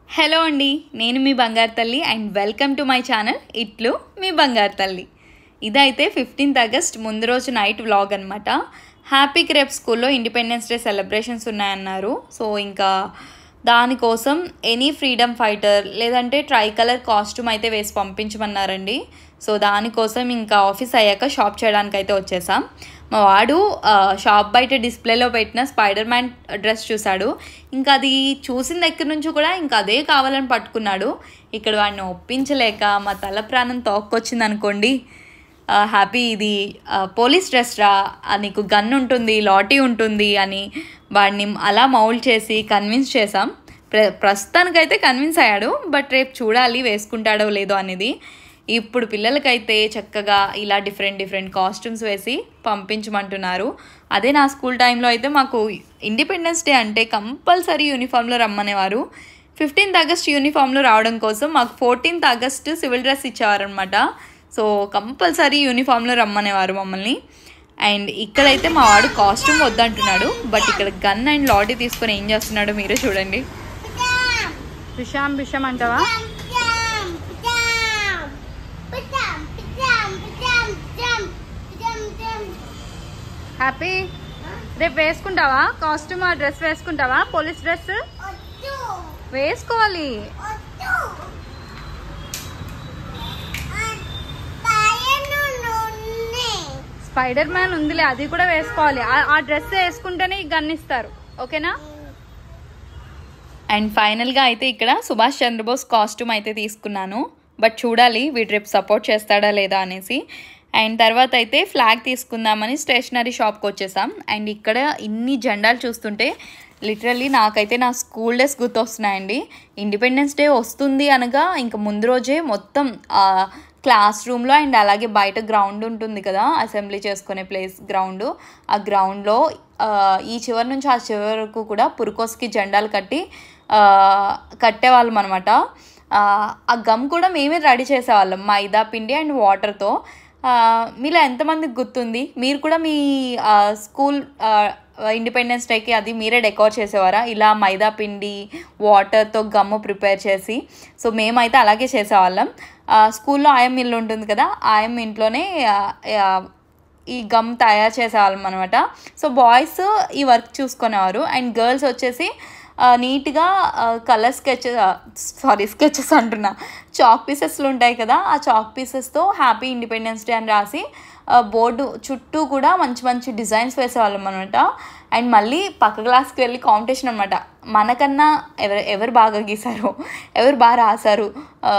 Hello అండి నేను మీ బంగారు తల్లి and welcome to my channel ఇట్లు మీ బంగారు తల్లి ఇదైతే ఫిఫ్టీన్త్ ఆగస్ట్ ముందు రోజు నైట్ వ్లాగ్ అనమాట హ్యాపీకి రేపు స్కూల్లో ఇండిపెండెన్స్ డే సెలబ్రేషన్స్ ఉన్నాయన్నారు సో ఇంకా దానికోసం ఎనీ ఫ్రీడమ్ ఫైటర్ లేదంటే ట్రై కలర్ కాస్ట్యూమ్ అయితే వేసి పంపించమన్నారండి సో దానికోసం ఇంకా ఆఫీస్ అయ్యాక షాప్ చేయడానికి అయితే వచ్చేసాం మా వాడు ఆ, షాప్ బయట డిస్ప్లేలో పెట్టిన స్పైడర్ మ్యాన్ డ్రెస్ చూశాడు ఇంకా అది చూసిన దగ్గర నుంచి కూడా ఇంకా అదే కావాలని పట్టుకున్నాడు ఇక్కడ వాడిని ఒప్పించలేక మా తల ప్రాణం తోక్కొచ్చింది అనుకోండి ఆ, హ్యాపీ ఇది ఆ, పోలీస్ డ్రెస్ రా ఆ, నీకు గన్ ఉంటుంది లాటీ ఉంటుంది అని వాడిని అలా మౌల్డ్ చేసి కన్విన్స్ చేసాం ప్ర ప్రస్తుతానికైతే కన్విన్స్ అయ్యాడు బట్ రేపు చూడాలి వేసుకుంటాడో లేదో అనేది ఇప్పుడు పిల్లలకైతే చక్కగా ఇలా డిఫరెంట్ డిఫరెంట్ కాస్ట్యూమ్స్ వేసి పంపించమంటున్నారు అదే నా స్కూల్ టైంలో అయితే మాకు ఇండిపెండెన్స్ డే అంటే కంపల్సరీ యూనిఫామ్లో రమ్మనేవారు ఫిఫ్టీన్త్ ఆగస్ట్ యూనిఫామ్లో రావడం కోసం మాకు ఫోర్టీన్త్ ఆగస్ట్ సివిల్ డ్రెస్ ఇచ్చేవారనమాట సో కంపల్సరీ యూనిఫామ్లో రమ్మనేవారు మమ్మల్ని అండ్ ఇక్కడైతే మా వాడు కాస్ట్యూమ్ వద్దంటున్నాడు బట్ ఇక్కడ గన్ అండ్ లాటీ తీసుకొని ఏం చేస్తున్నాడో మీరే చూడండి బిషాం బిషాం అంటావా హ్యాపీ రేపు వేసుకుంటావా కాస్ట్యూమ్ ఆ డ్రెస్ వేసుకుంటావా పోలీస్ డ్రెస్ వేసుకోవాలి స్పైడర్ మ్యాన్ ఉందిలే అది కూడా వేసుకోవాలి ఆ- ఆ డ్రెస్ వేసుకుంటేనే ఈ గన్ ఇస్తారు ఓకేనా అండ్ ఫైనల్గా అయితే ఇక్కడ సుభాష్ చంద్రబోస్ కాస్ట్యూమ్ అయితే తీసుకున్నాను బట్ చూడాలి వీడు రేపు సపోర్ట్ చేస్తాడా లేదా అనేసి అండ్ తర్వాత అయితే ఫ్లాగ్ తీసుకుందామని స్టేషనరీ షాప్కి వచ్చేసాం అండ్ ఇక్కడ ఇన్ని జెండాలు చూస్తుంటే లిటరల్లీ నాకైతే నా స్కూల్ డేస్ గుర్తొస్తున్నాయండి ఇండిపెండెన్స్ డే వస్తుంది అనగా ఇంకా ముందు రోజే మొత్తం ఆ, క్లాస్ రూమ్లో అండ్ అలాగే బయట గ్రౌండ్ ఉంటుంది కదా అసెంబ్లీ చేసుకునే ప్లేస్ గ్రౌండ్ ఆ గ్రౌండ్లో ఈ చివరి నుంచి ఆ చివరి వరకు కూడా పురుకోస్కి జెండాలు కట్టి ఆ, కట్టేవాళ్ళం అనమాట ఆ గమ్ కూడా మేమే రెడీ చేసేవాళ్ళం మైదా పిండి అండ్ వాటర్తో మీలో ఎంతమందికి గుర్తుంది మీరు కూడా మీ ఆ, స్కూల్ ఆ, ఇండిపెండెన్స్ డేకి అది మీరే డెకోర్ చేసేవారా ఇలా మైదా పిండి వాటర్తో గమ్ము ప్రిపేర్ చేసి సో మేమైతే అలాగే చేసేవాళ్ళం ఆ, స్కూల్లో ఆయమ్మ ఇల్లు ఉంటుంది కదా ఆయమ్మ ఇంట్లోనే ఆ, ఆ, ఈ గమ్ తయారు చేసేవాళ్ళం అనమాట సో బాయ్స్ ఈ వర్క్ చూసుకునేవారు అండ్ గర్ల్స్ వచ్చేసి ఆ, నీట్గా కలర్ స్కెచ్ సారీ స్కెచెస్ అంటున్నా చాక్ పీసెస్లు ఉంటాయి కదా ఆ చాక్ పీసెస్తో హ్యాపీ ఇండిపెండెన్స్ డే అని రాసి ఆ, బోర్డు చుట్టూ కూడా మంచి మంచి డిజైన్స్ వేసేవాళ్ళం అనమాట అండ్ మళ్ళీ పక్క క్లాస్కి వెళ్ళి కాంపిటీషన్ అనమాట మనకన్నా ఎవరు ఎవరు బాగా గీశారు ఎవరు బాగా రాశారు ఆ,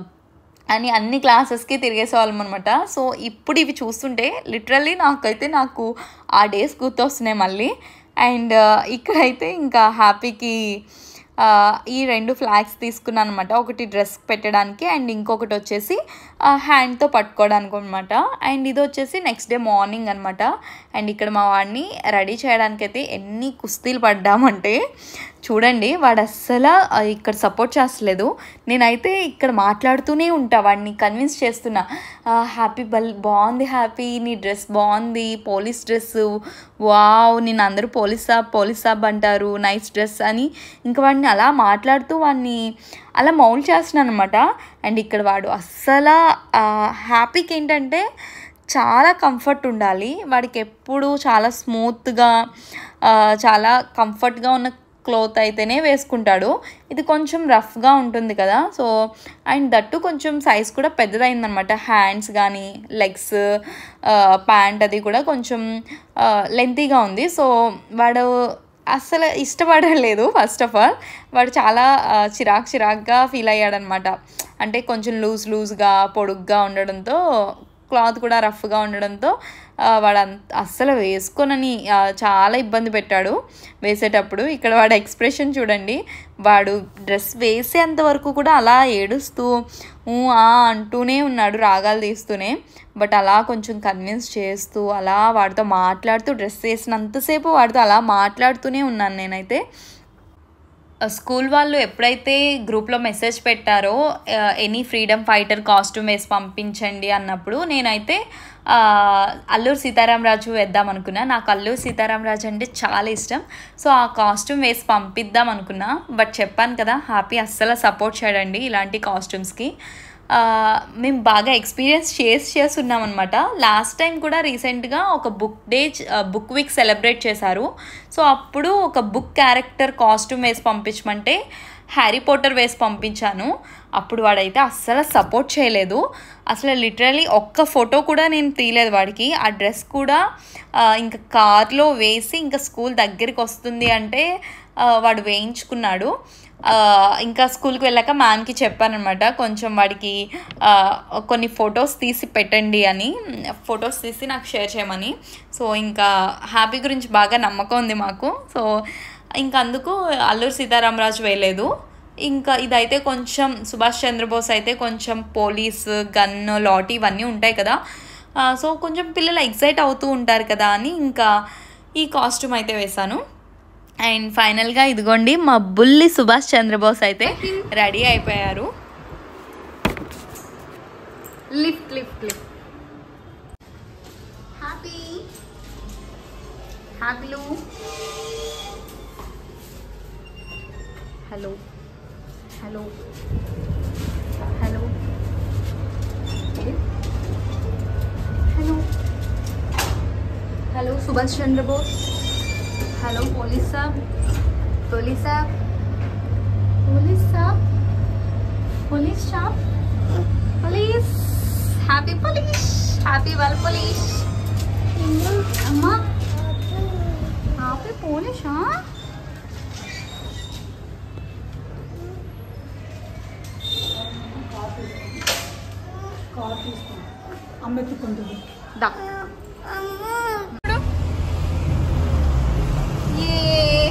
అని అన్ని క్లాసెస్కి తిరిగేసేవాళ్ళం అనమాట సో ఇప్పుడు ఇవి చూస్తుంటే లిటరల్లీ నాకైతే నాకు ఆ డేస్ గుర్తొస్తున్నాయి మళ్ళీ అండ్ ఇక్కడైతే ఇంకా హ్యాపీకి ఆ, ఈ రెండు ఫ్లాగ్స్ తీసుకున్నాను అనమాట ఒకటి డ్రెస్ పెట్టడానికి అండ్ ఇంకొకటి వచ్చేసి హ్యాండ్తో పట్టుకోవడానికి అనమాట అండ్ ఇది వచ్చేసి నెక్స్ట్ డే మార్నింగ్ అనమాట అండ్ ఇక్కడ మా వాడిని రెడీ చేయడానికైతే ఎన్ని కుస్తీలు పడ్డామంటే చూడండి వాడు అస్సలు ఆ, ఇక్కడ సపోర్ట్ చేస్తలేదు నేనైతే ఇక్కడ మాట్లాడుతూనే ఉంటా వాడిని కన్విన్స్ చేస్తున్నా హ్యాపీ బల్ బాగుంది హ్యాపీ నీ డ్రెస్ బాగుంది పోలీస్ డ్రెస్ వావ్ నేను అందరూ పోలీస్ సాబ్ పోలీస్ సాబ్ అంటారు నైస్ డ్రెస్ అని ఇంకా వాడిని అలా మాట్లాడుతూ వాడిని అలా మౌల్ చేస్తున్నాను అనమాట అండ్ ఇక్కడ వాడు అస్సలు హ్యాపీకి ఏంటంటే చాలా కంఫర్ట్ ఉండాలి వాడికి ఎప్పుడు చాలా స్మూత్గా ఆ, చాలా కంఫర్ట్గా ఉన్న క్లోత్ అయితేనే వేసుకుంటాడు ఇది కొంచెం రఫ్గా ఉంటుంది కదా సో అండ్ దట్టు కొంచెం సైజ్ కూడా పెద్దదైందనమాట హ్యాండ్స్ కానీ లెగ్స్ ప్యాంట్ అది కూడా కొంచెం లెంతీగా ఉంది సో వాడు అస్సలు ఇష్టపడలేదు ఫస్ట్ ఆఫ్ ఆల్ వాడు చాలా ఆ, చిరాక్ చిరాక్గా ఫీల్ అయ్యాడనమాట అంటే కొంచెం లూజ్ లూజ్గా పొడుగ్గా ఉండడంతో క్లాత్ కూడా రఫ్గా ఉండడంతో ఆ, వాడు అంత అస్సలు వేసుకోనని ఆ, చాలా ఇబ్బంది పెట్టాడు వేసేటప్పుడు ఇక్కడ వాడు ఎక్స్ప్రెషన్ చూడండి వాడు డ్రెస్ వేసేంత వరకు కూడా అలా ఏడుస్తూ ఊ ఆ అంటూనే ఉన్నాడు రాగాలు తీస్తూనే బట్ అలా కొంచెం కన్విన్స్ చేస్తూ అలా వాడితో మాట్లాడుతూ డ్రెస్ వేసినంతసేపు వాడితో అలా మాట్లాడుతూనే ఉన్నాను నేనైతే స్కూల్ వాళ్ళు ఎప్పుడైతే గ్రూప్లో మెసేజ్ పెట్టారో ఎనీ ఫ్రీడమ్ ఫైటర్ కాస్ట్యూమ్ వేసి పంపించండి అన్నప్పుడు నేనైతే ఆ, అల్లూరు సీతారామరాజు వేద్దాం అనుకున్నా నాకు అల్లూరు సీతారామరాజు అంటే చాలా ఇష్టం సో ఆ కాస్ట్యూమ్ వేసి పంపిద్దాం అనుకున్నా బట్ చెప్పాను కదా హ్యాపీ అస్సలు సపోర్ట్ చేయడండి ఇలాంటి కాస్ట్యూమ్స్కి ఆ, మేము బాగా ఎక్స్పీరియన్స్ చేసి చేస్తున్నాం అనమాట లాస్ట్ టైం కూడా రీసెంట్గా ఒక book day book week celebrate చేశారు సో అప్పుడు ఒక బుక్ క్యారెక్టర్ కాస్ట్యూమ్ వేసి పంపించమంటే హ్యారీ పోటర్ వేసి పంపించాను అప్పుడు వాడైతే అస్సలు సపోర్ట్ చేయలేదు అసలు లిటరలీ ఒక్క ఫోటో కూడా నేను తీయలేదు వాడికి ఆ డ్రెస్ కూడా ఆ, ఇంకా కార్లో వేసి ఇంకా స్కూల్ దగ్గరికి వస్తుంది అంటే ఆ, వాడు వేయించుకున్నాడు ఆ, ఇంకా స్కూల్కి వెళ్ళాక మ్యామ్కి చెప్పానమాట కొంచెం వాడికి ఆ, కొన్ని ఫొటోస్ తీసి పెట్టండి అని ఫొటోస్ తీసి నాకు షేర్ చేయమని సో ఇంకా హ్యాపీ గురించి బాగా నమ్మకం ఉంది మాకు సో ఇంకా అందుకు అల్లూరు సీతారామరాజు వేయలేదు ఇంకా ఇదైతే కొంచెం సుభాష్ చంద్రబోస్ అయితే కొంచెం పోలీస్ గన్ లాటి ఇవన్నీ ఉంటాయి కదా ఆ, సో కొంచెం పిల్లలు ఎక్సైట్ అవుతూ ఉంటారు కదా అని ఇంకా ఈ కాస్ట్యూమ్ అయితే వేశాను అండ్ ఫైనల్గా ఇదిగోండి మా బుల్లి సుభాష్ చంద్రబోస్ అయితే రెడీ అయిపోయారు లిఫ్ట్ లిఫ్ట్ లిఫ్ట్ హ్యాపీ హ్యాపీలు hello hello hello hello hello Subhash Chandrabose hello police saab police saab police saab police shop police Happy police Happy well police అమ్మా హ్యాపీ పోలీసా అమ్మ ఎత్తుకుంటుంది దా ఏ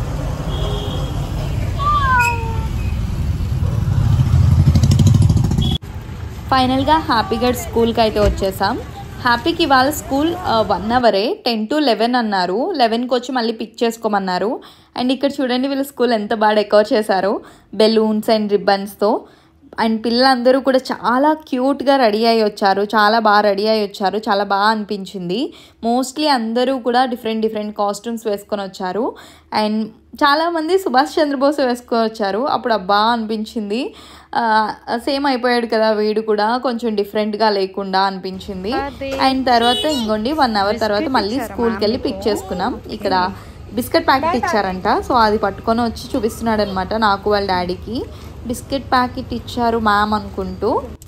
ఫైనల్గా హ్యాపీ గడ్ స్కూల్కి అయితే వచ్చేసాం హ్యాపీకి ఇవాళ స్కూల్ వన్ అవరే టెన్ టు లెవెన్ అన్నారు లెవెన్కి వచ్చి మళ్ళీ పిక్ చేసుకోమన్నారు అండ్ ఇక్కడ చూడండి వీళ్ళ స్కూల్ ఎంత బాగా డెకోర్ చేశారు బెలూన్స్ అండ్ రిబ్బన్స్తో అండ్ పిల్లలందరూ కూడా చాలా క్యూట్గా రెడీ అయ్యి వచ్చారు చాలా బాగా రెడీ అయ్యి వచ్చారు చాలా బాగా అనిపించింది మోస్ట్లీ అందరూ కూడా డిఫరెంట్ డిఫరెంట్ కాస్ట్యూమ్స్ వేసుకొని వచ్చారు అండ్ చాలామంది సుభాష్ చంద్రబోస్ వేసుకొని వచ్చారు అప్పుడు అబ్బా అనిపించింది సేమ్ అయిపోయాడు కదా వీడు కూడా కొంచెం డిఫరెంట్గా లేకుండా అనిపించింది అండ్ తర్వాత ఇంకోండి వన్ అవర్ తర్వాత మళ్ళీ స్కూల్కి వెళ్ళి పిక్ చేసుకున్నాం ఇక్కడ బిస్కెట్ ప్యాకెట్ ఇచ్చారంట సో అది పట్టుకొని వచ్చి చూపిస్తున్నాడు అనమాట నాకు వాళ్ళ డాడీకి బిస్కెట్ ప్యాకెట్ ఇచ్చారు మ్యామ్ అనుకుంటూ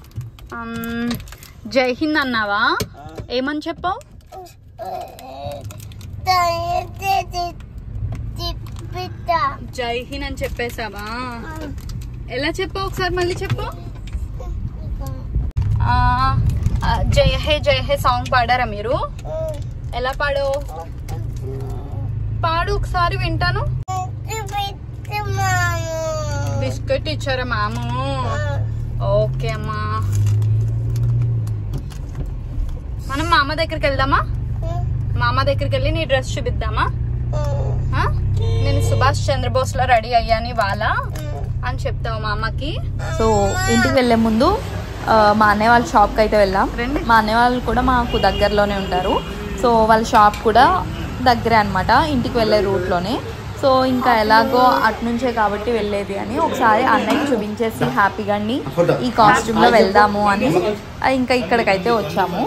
జై హింద్ అన్నావా ఏమని చెప్పావు జై హింద్ అని చెప్పేసావా ఎలా చెప్పావు ఒకసారి మళ్ళీ చెప్పు ఆ, ఆ, జయ హే జయ హే సాంగ్ పాడారా మీరు ఎలా పాడో పాడు ఒకసారి వింటాను బిస్కెట్ ఇచ్చారా మ్యాము ఓకే అమ్మా మనం మామ దగ్గరికి వెళ్దామా మామ దగ్గరికి వెళ్ళి నీ డ్రెస్ చూపిద్దామా ఆ? నేను సుభాష్ చంద్రబోస్ లో రెడీ అయ్యాను ఇవాళ అని చెప్తావు మా అమ్మకి సో ఇంటికి వెళ్ళే ముందు ఆ, మా అన్నయ్య వాళ్ళ షాప్కి అయితే వెళ్ళాం మా అన్నయ్య వాళ్ళు కూడా మాకు దగ్గరలోనే ఉంటారు సో వాళ్ళ షాప్ కూడా దగ్గరే అనమాట ఇంటికి వెళ్ళే రూట్లోనే సో ఇంకా ఎలాగో అటు నుంచే కాబట్టి వెళ్ళేది అని ఒకసారి అన్నయ్యకి చూపించేసి హ్యాపీగా అండి ఈ కాస్ట్యూమ్లో వెళ్దాము అని ఆ, ఇంకా ఇక్కడికైతే వచ్చాము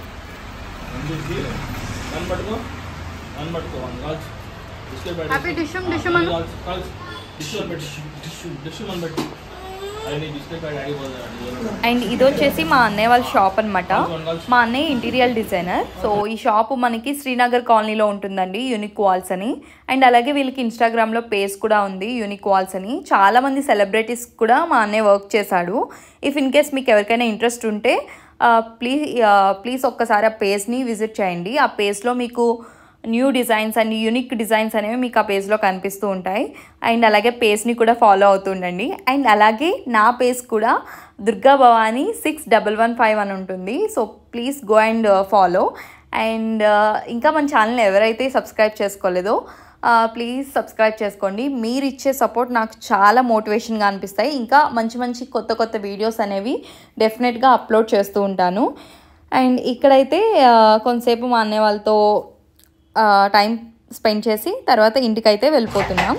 వన్ పట్టుకో వన్ పట్టుకో వన్ గాల్స్ డిస్ప్లే పెట్టి హ్యాపీ డిషమ్ డిషమ్ అను గాల్స్ గాల్స్ డిస్ప్లే పెట్టి డిష్ డిష్ వన్ పెట్టి అది డిస్ప్లే పెట్టి అడిగిపోతుంది అండ్ ఇది వచ్చేసి మా అన్నయ్య వాళ్ళ షాప్ అనమాట మా అన్నయ్య ఇంటీరియర్ డిజైనర్ సో ఈ షాప్ మనకి శ్రీనగర్ కాలనీలో ఉంటుందండి యూనిక్ వాల్స్ అని అండ్ అలాగే వీళ్ళకి ఇన్స్టాగ్రామ్లో పేజ్ కూడా ఉంది యూనిక్ వాల్స్ అని చాలా మంది సెలబ్రిటీస్ కూడా మా అన్నయ్య వర్క్ చేశాడు ఇఫ్ ఇన్ కేస్ మీకు ఎవరికైనా ఇంట్రెస్ట్ ఉంటే ప్లీజ్ ప్లీజ్ ఒక్కసారి ఆ పేజ్ని విజిట్ చేయండి ఆ పేజ్లో మీకు new designs and unique designs అనేవి మీకు ఆ పేజ్లో కనిపిస్తూ ఉంటాయి అండ్ అలాగే పేజ్ని కూడా ఫాలో అవుతుండండి అండ్ అలాగే నా పేజ్ కూడా Durga Bhavani six double one five అని ఉంటుంది so please go and follow and ఇంకా మన ఛానల్ ఎవరైతే సబ్స్క్రైబ్ చేసుకోలేదో ప్లీజ్ సబ్స్క్రైబ్ చేసుకోండి మీరు ఇచ్చే సపోర్ట్ నాకు చాలా మోటివేషన్గా అనిపిస్తాయి ఇంకా మంచి మంచి కొత్త కొత్త వీడియోస్ అనేవి డెఫినెట్గా అప్లోడ్ చేస్తూ ఉంటాను అండ్ ఇక్కడైతే ఆ, కొంతసేపు మా అన్నయ్య వాళ్ళతో ఆ, టైం స్పెండ్ చేసి తర్వాత ఇంటికైతే వెళ్ళిపోతున్నాం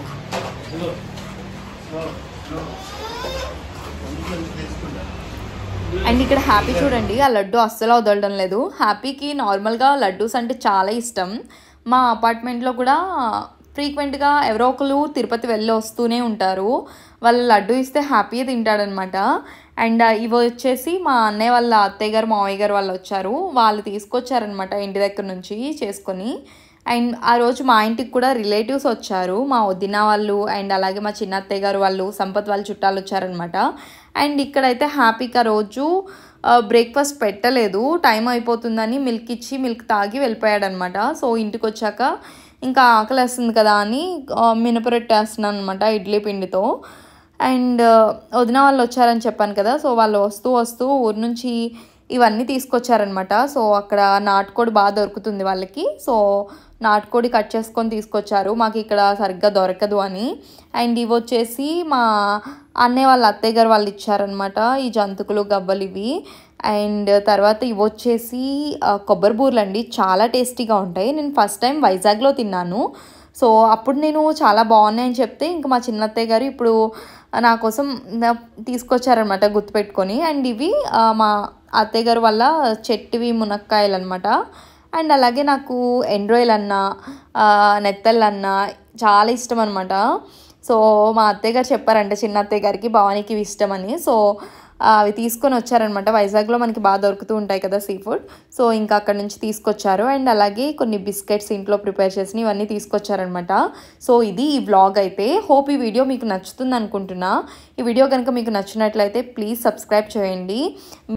అండ్ ఇక్కడ హ్యాపీ చూడండి ఆ లడ్డు అస్సలు వదలడం లేదు హ్యాపీకి నార్మల్గా లడ్డూస్ అంటే చాలా ఇష్టం మా అపార్ట్మెంట్లో కూడా ఫ్రీక్వెంట్గా ఎవరో ఒకరు తిరుపతి వెళ్ళి వస్తూనే ఉంటారు వాళ్ళు లడ్డు ఇస్తే హ్యాపీగా తింటాడనమాట అండ్ ఇవి వచ్చేసి మా అన్నయ్య వాళ్ళ అత్తయ్య గారు మావయ్య గారు వాళ్ళు వచ్చారు వాళ్ళు తీసుకొచ్చారనమాట ఇంటి దగ్గర నుంచి చేసుకొని అండ్ ఆ రోజు మా ఇంటికి కూడా రిలేటివ్స్ వచ్చారు మా వదిన వాళ్ళు అండ్ అలాగే మా చిన్న అత్తయ్య గారు వాళ్ళు సంపత్ వాళ్ళ చుట్టాలు వచ్చారనమాట అండ్ ఇక్కడైతే హ్యాపీగా రోజు బ్రేక్ఫాస్ట్ పెట్టలేదు టైం అయిపోతుందని మిల్క్ ఇచ్చి మిల్క్ తాగి వెళ్ళిపోయాడనమాట సో ఇంటికి వచ్చాక ఇంకా ఆకలి వేస్తుంది కదా అని ఆ, మినపరొట్టె వేస్తున్నాను అనమాట ఇడ్లీ పిండితో అండ్ వదిన వాళ్ళు వచ్చారని చెప్పాను కదా సో వాళ్ళు వస్తూ వస్తూ ఊరు నుంచి ఇవన్నీ తీసుకొచ్చారనమాట సో అక్కడ నాటుకోడి బాగా దొరుకుతుంది వాళ్ళకి సో నాటుకోడి కట్ చేసుకొని తీసుకొచ్చారు మాకు ఇక్కడ సరిగ్గా దొరకదు అని అండ్ ఇవి వచ్చేసి మా అన్నయ్య వాళ్ళ అత్తయ్య గారు వాళ్ళు ఇచ్చారనమాట ఈ జంతుకులు గవ్వలు ఇవి అండ్ తర్వాత ఇవి వచ్చేసి ఆ, కొబ్బరి బూరలు అండి చాలా టేస్టీగా ఉంటాయి నేను ఫస్ట్ టైం వైజాగ్లో తిన్నాను సో అప్పుడు నేను చాలా బాగున్నాయని చెప్తే ఇంకా మా చిన్నత్తయ్య గారు ఇప్పుడు నా కోసం నా- తీసుకొచ్చారనమాట గుర్తుపెట్టుకొని అండ్ ఇవి ఆ, మా అత్తయ్య గారు వల్ల చెట్టువి మునక్కాయలు అనమాట అండ్ అలాగే నాకు ఎండ్రాయిల్ అన్న ఆ, నెత్తళ్ళు అన్న చాలా ఇష్టం అనమాట సో మా అత్తయ్య గారు చెప్పారంట చిన్న అత్తయ్య గారికి భవానీకి ఇవి ఇష్టమని సో ఆ, అవి తీసుకొని వచ్చారనమాట వైజాగ్లో మనకి బాగా దొరుకుతూ ఉంటాయి కదా సీ ఫుడ్ సో ఇంకా అక్కడ నుంచి తీసుకొచ్చారు అండ్ అలాగే కొన్ని బిస్కెట్స్ ఇంట్లో ప్రిపేర్ చేసి ఇవన్నీ తీసుకొచ్చారనమాట సో ఇది ఈ వ్లాగ్ అయితే హోప్ ఈ వీడియో మీకు నచ్చుతుంది అనుకుంటున్నా ఈ వీడియో కనుక మీకు నచ్చినట్లయితే ప్లీజ్ సబ్స్క్రైబ్ చేయండి